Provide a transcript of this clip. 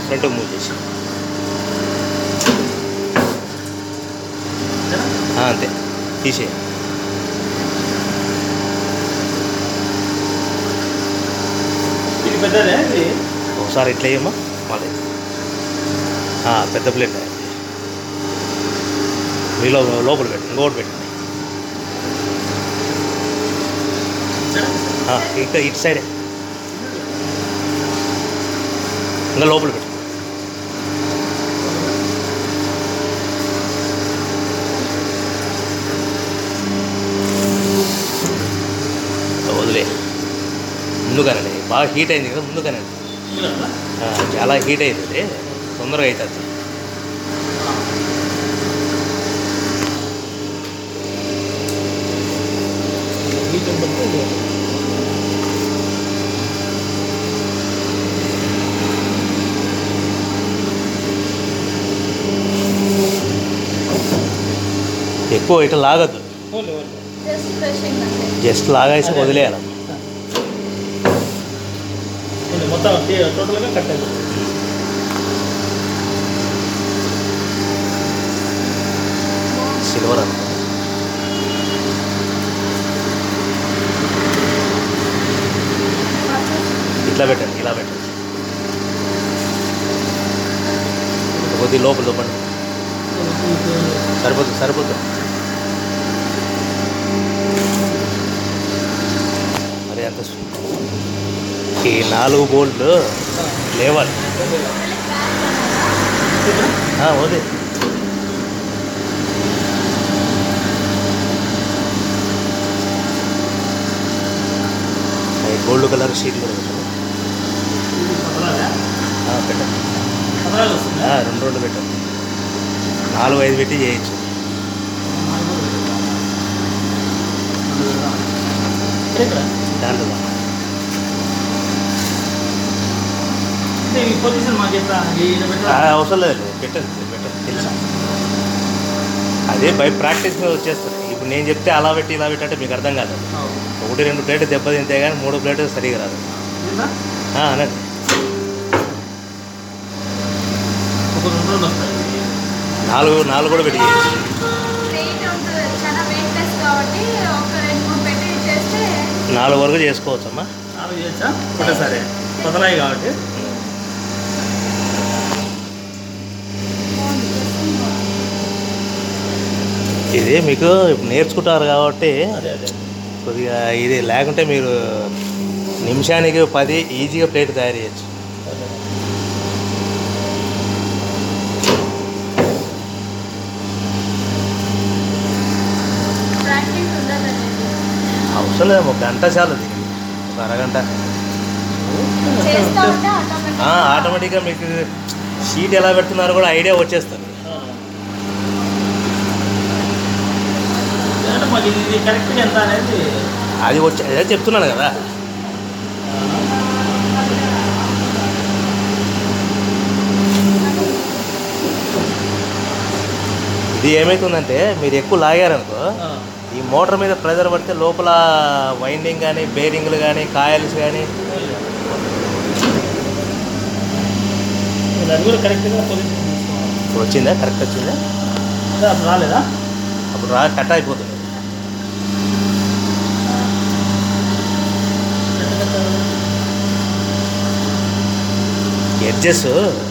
ఫ్రంట్కి మూవ్ చేసి ఆ, అంతే తీసేయి ఇది పెద్దదే ఇది ఒకసారి ఇట్లా వేయమ్మా మళ్ళీ ఆ, పెద్ద ప్లేట్ మీలో లోపల పెట్టు ఇంకోటి పెట్టండి ఆ, ఇక్కడ ఇటు సైడే ఇంకా లోపల పెట్టు వదిలే ముందుగానండి బాగా హీట్ అయింది కదా ముందుగానండి ఆ, చాలా హీట్ అవుతుంది తొందరగా అవుతుంది వీటిని బట్టి ఇది. ఎక్కువ ఇట్లా లాగద్దు ఓన్లీ ఓన్లీ జస్ట్ బ్రషింగ్ అంతే జస్ట్ లాగేసి వదిలేయాలి ఓన్లీ మొత్తం టీ- టోటల్గా కట్ అయింది సిల్వర్ అంత ఇట్లా పెట్టండి ఇలా పెట్టండి కొద్ది లోపల చూపండి సరిపోతుంది సరిపోతుంది మరి అంత సు- ఈ నాలుగు బోల్ట్లు లేవాలి ఆ, వదిలే అవి గోల్డ్ కలర్ షీట్లు కూడా పెట్టండి పదరాదా? ఆ, పెట్టండి పదరాలు వస్తుందా? ఆ, రెండు రెండు పెట్టండి నాలుగు ఐదు పెట్టి చేయొచ్చు ఇక్కడ ఇక్కడ. దాంట్లో అంటే ఈ పొజిషన్ మాకు ఎట్లా ఈయన ఆ, పెట్టాలా? అవసరం లేదు పెట్టండి మీరు పెట్టండి తెలుసా అదే బై ప్రాక్టీస్ మీద వచ్చేస్తుంది ఇప్పుడు నేను చెప్తే అలా పెట్టి ఇలా పెట్టి అంటే మీకు అర్థం కాదు అవును. ఒకటి రెండు ప్లేట్ దెబ్బతింటే కానీ మూడో ప్లేట్ సరిగా రాదు ఉందా? ఆ, అనండి ఒక రెండు రెండు వస్తాయి నాలుగు నాలుగు కూడా పెట్టి చేయొచ్చు వెయిట్ ఉంటుంది చాలా వెయిట్లెస్ కాబట్టి ఒక రెండు మూడు పెట్టి చేస్తే నాలుగు వరకు చేసుకోవచ్చు అమ్మా నాలుగు చేయొచ్చా ఒకటేసారి పదరాయి కాబట్టి ఇది మీకు ఇప్పుడు నేర్చుకుంటారు కాబట్టి అదే అదే కొద్దిగా ఇది లేకుంటే మీరు నిమిషానికి పది ఈజీగా ప్లేట్ తయారు చేయొచ్చు అదే. ప్రాక్టీస్ ఉండాలండి అవసరం లేదు ఒక గంట చాలు దీనికి ఒక అరగంట చేస్తూ ఉంటే ఆటోమేటిక్ ఆ, ఆటోమేటిక్గా మీకు షీట్ ఎలా పెడుతున్నారో కూడా ఐడియా వచ్చేస్తుంది అంటే మాకు ఇది ఇది కరెక్ట్గా ఎంత అనేది అది వచ్చి అదే చెప్తున్నాను కదా ఇది ఏమవుతుందంటే మీరు ఎక్కువ లాగారనుకో ఆ, ఈ మోటార్ మీద ప్రెజర్ పడితే లోపల వైండింగ్ కానీ బేరింగ్లు కానీ కాయల్స్ కానీ ఇది అది కూడా కరెక్ట్గా పొజిషన్ తీసుకోవాలి ఇప్పుడు వచ్చిందా కరెక్ట్ వచ్చిందా అదే అప్పుడు రాలేదా అప్పుడు రా కట్ అయిపోతుంది ఎడ్జెస్